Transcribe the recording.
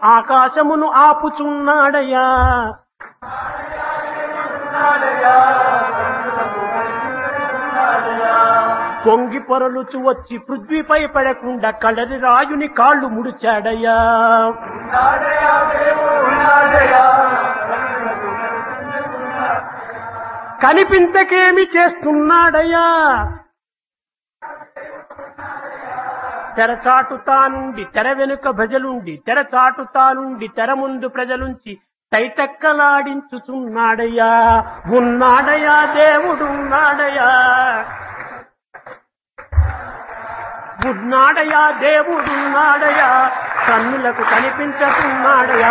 ఆకాశమును ఆపుచున్నాడయ్యా పొంగి పొరలుచు వచ్చి పృథ్వీపై పడకుండా కలరి రాయుని కాళ్ళు ముడిచాడయ్యా కనిపించకేమి చేస్తున్నాడయ్యా తెరచాటుతానుండి తెర వెనుక భజలుండి తెరచాటుతానుండి తెర ముందు ప్రజలుంచి తైతక్కలాడించుచున్నాడయ్యా ఉన్నాడయ్యా దేవుడున్నాడయ్యా ఉన్నాడయా దేవుడున్నాడయా కన్నులకు కనిపించకున్నాడయా